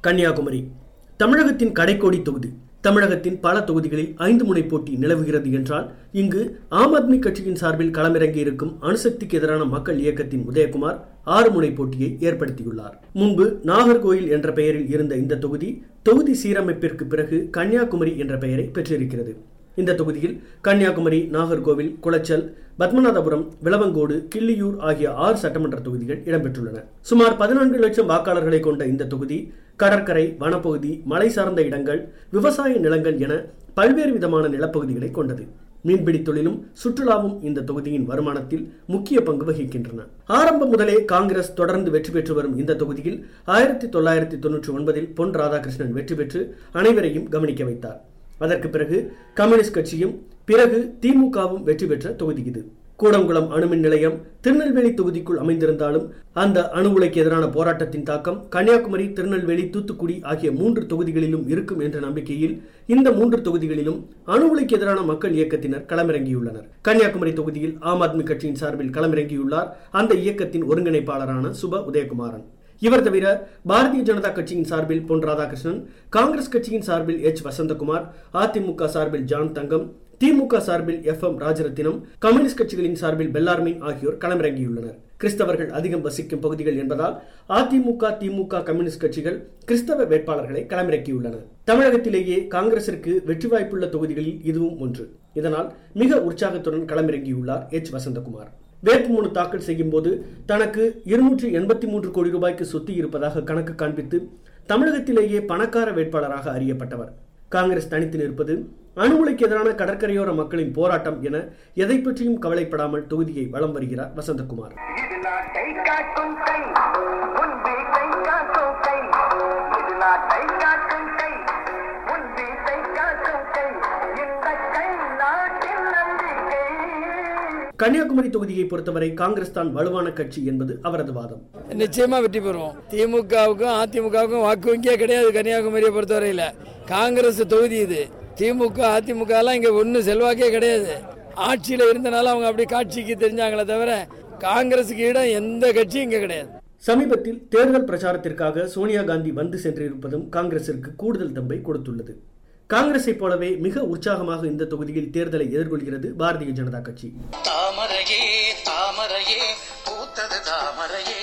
கன்னியாகுமரி தமிழகத்தின் கடைக்கோடி தொகுதி தமிழகத்தின் பல தொகுதிகளில் ஐந்து முனை போட்டி நிலவுகிறது என்றால் இங்கு ஆம் ஆத்மி கட்சியின் சார்பில் களமிறங்கியிருக்கும் அணுசக்திக்கு எதிரான மக்கள் இயக்கத்தின் உதயகுமார் ஆறு முனை போட்டியை ஏற்படுத்தியுள்ளார் முன்பு நாகர்கோயில் என்ற பெயரில் இருந்த இந்த தொகுதி தொகுதி சீரமைப்பிற்கு பிறகு கன்னியாகுமரி என்ற பெயரை பெற்றிருக்கிறது இந்த தொகுதியில் கன்னியாகுமரி நாகர்கோவில் குளச்சல் பத்மநாதபுரம் விளவங்கோடு கிள்ளியூர் ஆகிய ஆறு சட்டமன்ற தொகுதிகள் இடம்பெற்றுள்ளன சுமார் பதினான்கு லட்சம் வாக்காளர்களை கொண்ட இந்த தொகுதி கடற்கரை வனப்பகுதி மலை சார்ந்த இடங்கள் விவசாய நிலங்கள் என பல்வேறு விதமான நிலப்பகுதிகளை கொண்டது மீன்பிடி தொழிலும் சுற்றுலாவும் இந்த தொகுதியின் வருமானத்தில் முக்கிய பங்கு வகிக்கின்றன ஆரம்பம் முதலே காங்கிரஸ் தொடர்ந்து வெற்றி பெற்று வரும் இந்த தொகுதியில் ஆயிரத்தி தொள்ளாயிரத்தி தொன்னூற்றி ஒன்பதில் பொன் ராதாகிருஷ்ணன் வெற்றி பெற்று அனைவரையும் கவனிக்க வைத்தார் அதற்கு பிறகு கம்யூனிஸ்ட் கட்சியும் பிறகு திமுகவும் வெற்றி பெற்ற தொகுதி இது கூடங்குளம் அணுமின் நிலையம் திருநெல்வேலி தொகுதிக்குள் அமைந்திருந்தாலும் அந்த அணு உலைக்கு எதிரான போராட்டத்தின் தாக்கம் கன்னியாகுமரி திருநெல்வேலி தூத்துக்குடி ஆகிய மூன்று தொகுதிகளிலும் இருக்கும் என்ற நம்பிக்கையில் இந்த மூன்று தொகுதிகளிலும் அணு உலைக்கு எதிரான மக்கள் இயக்கத்தினர் களமிறங்கியுள்ளனர் கன்னியாகுமரி தொகுதியில் ஆம் ஆத்மி கட்சியின் சார்பில் களமிறங்கியுள்ளார் அந்த இயக்கத்தின் ஒருங்கிணைப்பாளரான சுப உதயகுமாரன் இவர் தவிர பாரதிய ஜனதா கட்சியின் சார்பில் பொன் ராதாகிருஷ்ணன் காங்கிரஸ் கட்சியின் சார்பில் எச் வசந்தகுமார் அதிமுக சார்பில் ஜான் தங்கம் திமுக சார்பில் எஃப் எம் ராஜரத்தினம் கம்யூனிஸ்ட் கட்சிகளின் சார்பில் பெல்லார்மின் ஆகியோர் களமிறங்கியுள்ளனர் கிறிஸ்தவர்கள் அதிகம் வசிக்கும் பகுதிகள் என்பதால் அதிமுக திமுக கம்யூனிஸ்ட் கட்சிகள் கிறிஸ்தவ வேட்பாளர்களை களமிறக்கியுள்ளன தமிழகத்திலேயே காங்கிரசிற்கு வெற்றி வாய்ப்புள்ள தொகுதிகளில் இதுவும் ஒன்று இதனால் மிக உற்சாகத்துடன் களமிறங்கியுள்ளார் எச் வசந்தகுமார் வேட்புமனு தாக்கல் செய்யும் போது தனக்கு இருநூற்றி எண்பத்தி மூன்று கோடி ரூபாய்க்கு சொத்து இருப்பதாக கணக்கு காண்பித்து தமிழகத்திலேயே பணக்கார வேட்பாளராக அறியப்பட்டவர் காங்கிரஸ் தனித்து நிற்பது அணு உலைக்கு எதிரான கடற்கரையோர மக்களின் போராட்டம் என எதை பற்றியும் கவலைப்படாமல் தொகுதியை வலம் வருகிறார் வசந்தகுமார் இது நாட்டை காக்கும் கை உன் வீட்டை காக்கும் கை இது நாட்டை காக்கும் கை உன் வீட்டை காக்கும் கை இந்த கை நாட்டின் நம்பிக்கை கன்னியாகுமரி தொகுதியை பொறுத்தவரை காங்கிரஸ் தான் வலுவான கட்சி என்பது அவரது வாதம் நிச்சயமா வெற்றி பெறுவோம் திமுகவுக்கும் அதிமுகவுக்கும் வாக்கு வங்கியே கிடையாது கன்னியாகுமரியை பொறுத்தவரையில் காங்கிரஸ் தொகுதி இது திமுக அதிமுக எல்லாம் இங்க ஒன்றும் செல்வாக்கே கிடையாது ஆட்சியில் இருந்தனால அவங்க அப்படி காட்சிக்கு தெரிஞ்சாங்களே தவிர காங்கிரஸுக்கு இடம் எந்த கட்சியும் இங்க கிடையாது சமீபத்தில் தேர்தல் பிரச்சாரத்திற்காக சோனியா காந்தி வந்து சென்றிருப்பதும் காங்கிரசிற்கு கூடுதல் தம்பை கொடுத்துள்ளது காங்கிரஸை போலவே மிக உற்சாகமாக இந்த தொகுதியில் தேர்தலை எதிர்கொள்கிறது பாரதிய ஜனதா கட்சி தாமரையே தாமரையே பூத்தது தாமரையே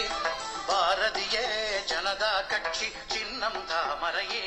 பாரதிய ஜனதா கட்சி சின்னம் தாமரையே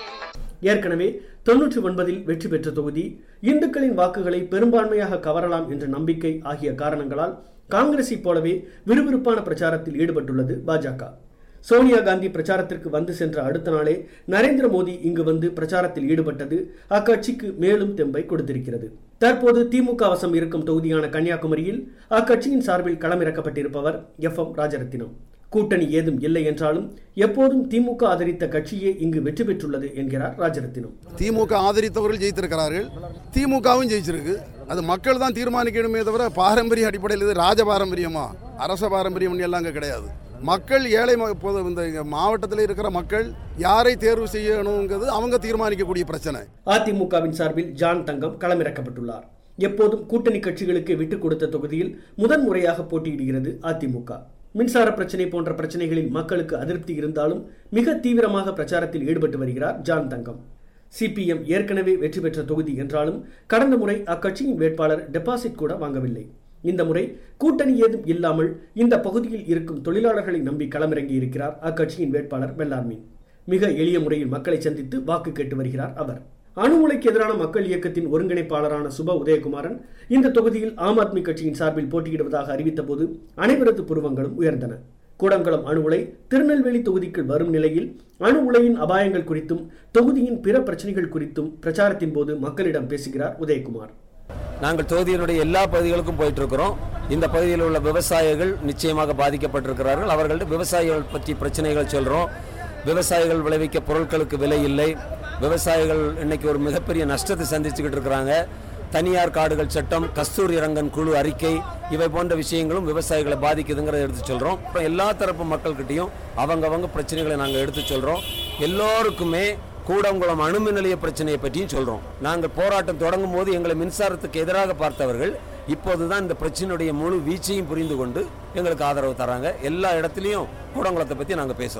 ஏற்கனவே தொன்னூற்றி ஒன்பதில் வெற்றி பெற்ற தொகுதி இந்துக்களின் வாக்குகளை பெரும்பான்மையாக கவரலாம் என்ற நம்பிக்கை ஆகிய காரணங்களால் காங்கிரஸை போலவே விறுவிறுப்பான பிரச்சாரத்தில் ஈடுபட்டுள்ளது பாஜக சோனியா காந்தி பிரச்சாரத்திற்கு வந்து சென்ற அடுத்த நாளே நரேந்திர மோடி இங்கு வந்து பிரச்சாரத்தில் ஈடுபட்டது அக்கட்சிக்கு மேலும் தெம்பை கொடுத்திருக்கிறது தற்போது திமுக வசம் இருக்கும் தொகுதியான கன்னியாகுமரியில் அக்கட்சியின் சார்பில் களமிறக்கப்பட்டிருப்பவர் எஃப் எம் ராஜரத்தினம் கூட்டணி ஏதும் இல்லை என்றாலும் எப்போதும் திமுக ஆதரித்த கட்சியே இங்கு வெற்றி பெற்றுள்ளது என்கிறார் ராஜரத்தினம் திமுக ஆதரித்தவர்கள் ஜெயித்திருக்கிறார்கள் திமுகவும் ஜெயிச்சிருக்கு அது மக்கள் தான் தீர்மானிக்கணுமே தவிர பாரம்பரிய அடிப்படையில் இது ராஜ பாரம்பரியமா அரச பாரம்பரியம் எல்லாம் அங்கே கிடையாது மக்கள் ஏழை ம- இப்போது இந்த இங்க மாவட்டத்தில் இருக்கிற மக்கள் யாரை தேர்வு செய்யணுங்கிறது அவங்க தீர்மானிக்கக்கூடிய பிரச்சனை அதிமுகவின் சார்பில் ஜான் தங்கம் களமிறக்கப்பட்டுள்ளார் எப்போதும் கூட்டணி கட்சிகளுக்கு விட்டுக் கொடுத்த தொகுதியில் முதன் முறையாக போட்டியிடுகிறது அதிமுக மின்சார பிரச்சனை போன்ற பிரச்சனைகளில் மக்களுக்கு அதிருப்தி இருந்தாலும் மிக தீவிரமாக பிரச்சாரத்தில் ஈடுபட்டு வருகிறார் ஜான் தங்கம் சிபிஎம் ஏற்கனவே வெற்றி பெற்ற தொகுதி என்றாலும் கடந்த முறை அக்கட்சியின் வேட்பாளர் டெபாசிட் கூட வாங்கவில்லை இந்த முறை கூட்டணி ஏதும் இல்லாமல் இந்த பகுதியில் இருக்கும் தொழிலாளர்களை நம்பி களமிறங்கி இருக்கிறார் அக்கட்சியின் வேட்பாளர் வெள்ளார்மீன் மிக எளிய முறையில் மக்களை சந்தித்து வாக்கு கேட்டு வருகிறார் அவர் அணு உலைக்கு எதிரான மக்கள் இயக்கத்தின் ஒருங்கிணைப்பாளரான சுப உதயகுமாரன் இந்த தொகுதியில் ஆம் ஆத்மி கட்சியின் சார்பில் போட்டியிடுவதாக அறிவித்த போது அனைவரது புருவங்களும் உயர்ந்தன கூடங்குளம் அணு உலை திருநெல்வேலி தொகுதிக்குள் வரும் நிலையில் அணு உலையின் அபாயங்கள் குறித்தும் தொகுதியின் பிற பிரச்சனைகள் குறித்தும் பிரச்சாரத்தின் போது மக்களிடம் பேசுகிறார் உதயகுமார் நாங்கள் தொகுதியினுடைய எல்லா பகுதிகளுக்கும் போயிட்டு இருக்கிறோம் இந்த பகுதியில் உள்ள விவசாயிகள் நிச்சயமாக பாதிக்கப்பட்டிருக்கிறார்கள் அவர்கள்ட்ட விவசாயிகள் பற்றி பிரச்சனைகள் சொல்றோம் விவசாயிகள் விளைவிக்க பொருட்களுக்கு விலை இல்லை விவசாயிகள் இன்னைக்கு ஒரு மிகப்பெரிய நஷ்டத்தை சந்திச்சுக்கிட்டு இருக்கிறாங்க தனியார் காடுகள் சட்டம் கஸ்தூரி ரங்கன் குழு அறிக்கை இவை போன்ற விஷயங்களும் விவசாயிகளை பாதிக்குதுங்கிறத எடுத்து சொல்றோம் அப்புறம் எல்லா தரப்பு மக்கள்கிட்டையும் அவங்கவங்க பிரச்சனைகளை நாங்கள் எடுத்து சொல்றோம் எல்லோருக்குமே கூடங்குளம் அணுமின் நிலைய பிரச்சனையை பற்றியும் சொல்றோம் நாங்கள் போராட்டம் தொடங்கும் போது எங்களை மின்சாரத்துக்கு எதிராக பார்த்தவர்கள் இப்போதுதான் இந்த பிரச்சனையுடைய முழு வீச்சையும் புரிந்து கொண்டு எங்களுக்கு ஆதரவு தராங்க எல்லா இடத்துலையும் கூடங்குளத்தை பற்றி நாங்கள் பேசுகிறோம்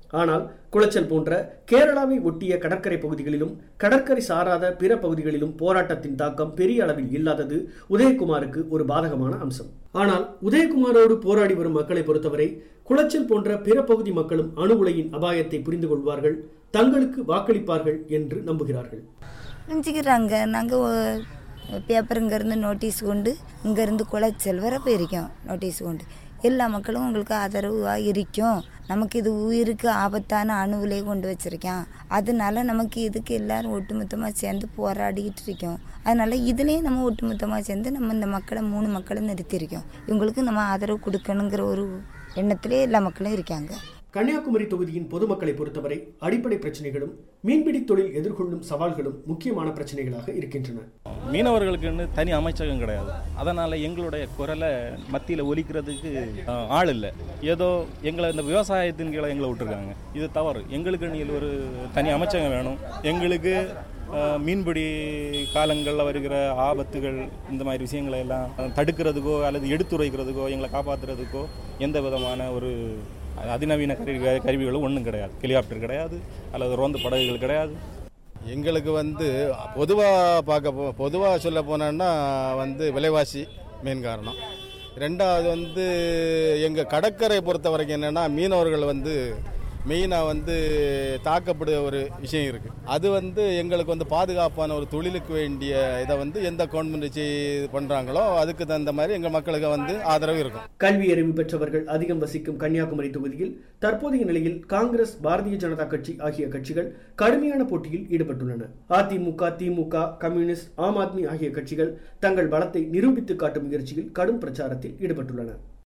ஆனால் குளச்சல் போன்ற கேரளாவை ஒட்டிய கடற்கரை பகுதிகளிலும் கடற்கரை சாராத பிற பகுதிகளிலும் போராட்டத்தின் தாக்கம் பெரிய அளவில் இல்லாதது உதயகுமாருக்கு ஒரு பாதகமான அம்சம் ஆனால் உதயகுமாரோடு போராடி வரும் மக்களை பொறுத்தவரை குளச்சல் போன்ற பிற பகுதி மக்களும் அணு உலையின் அபாயத்தை புரிந்து கொள்வார்கள் தங்களுக்கு வாக்களிப்பார்கள் என்று நம்புகிறார்கள் நினச்சிக்கிறாங்க நாங்கள் பேப்பர் இங்கேருந்து நோட்டீஸ் கொண்டு இங்கேருந்து குளச்சல் வர போயிருக்கோம் நோட்டீஸ் கொண்டு எல்லா மக்களும் உங்களுக்கு ஆதரவாக இருக்கும் நமக்கு இது உயிருக்கு ஆபத்தான அணுவிலே கொண்டு வச்சிருக்கேன் அதனால நமக்கு இதுக்கு எல்லாரும் ஒட்டுமொத்தமாக சேர்ந்து போராடிக்கிட்டு இருக்கோம் அதனால இதுலேயே நம்ம ஒட்டுமொத்தமாக சேர்ந்து நம்ம இந்த மக்களை மூணு மக்களை நிறுத்தியிருக்கோம் இவங்களுக்கு நம்ம ஆதரவு கொடுக்கணுங்கிற ஒரு எண்ணத்திலே எல்லா மக்களும் இருக்காங்க கன்னியாகுமரி தொகுதியின் பொதுமக்களை பொறுத்தவரை அடிப்படை பிரச்சனைகளும் மீன்பிடி தொழில் எதிர்கொள்ளும் சவால்களும் முக்கியமான பிரச்சனைகளாக இருக்கின்றன மீனவர்களுக்குன்னு தனி அமைச்சகம் கிடையாது அதனால் எங்களுடைய குரலை மத்தியில் ஒலிக்கிறதுக்கு அஹ், ஆள் இல்லை ஏதோ எங்களை இந்த விவசாயத்தின் கீழே எங்களை விட்டுருக்காங்க இது தவறு எங்களுக்கு நீ ஒரு தனி அமைச்சகம் வேணும் எங்களுக்கு அஹ், மீன்பிடி காலங்களில் வருகிற ஆபத்துகள் இந்த மாதிரி விஷயங்களை எல்லாம் தடுக்கிறதுக்கோ அல்லது எடுத்துரைக்கிறதுக்கோ எங்களை காப்பாற்றுறதுக்கோ எந்த விதமான ஒரு அதிநவீன கருவி கருவிகளும் ஒன்றும் கிடையாது ஹெலிகாப்டர் கிடையாது அல்லது ரோந்து படகுகள் கிடையாது எங்களுக்கு வந்து பொதுவாக பார்க்க போ பொதுவாக சொல்ல போனோன்னா வந்து விலைவாசி மெயின் காரணம் ரெண்டாவது வந்து எங்கள் கடற்கரை பொறுத்த வரைக்கும் என்னென்னா மீனவர்கள் வந்து மெயினாக வந்து தாக்கப்படுற ஒரு விஷயம் இருக்குது அது வந்து எங்களுக்கு வந்து பாதுகாப்பான ஒரு தொழிலுக்கு வேண்டிய இதை வந்து எந்த கவர்மெண்ட் பண்ணுறாங்களோ அதுக்கு தகுந்த மாதிரி எங்கள் மக்களுக்கு வந்து ஆதரவு இருக்கும் கல்வி அறிவு பெற்றவர்கள் அதிகம் வசிக்கும் கன்னியாகுமரி தொகுதியில் தற்போதைய நிலையில் காங்கிரஸ் பாரதிய ஜனதா கட்சி ஆகிய கட்சிகள் கடுமையான போட்டியில் ஈடுபட்டுள்ளன அதிமுக திமுக கம்யூனிஸ்ட் ஆம் ஆத்மி ஆகிய கட்சிகள் தங்கள் பலத்தை நிரூபித்து காட்டும் முயற்சியில் கடும் பிரச்சாரத்தில் ஈடுபட்டுள்ளன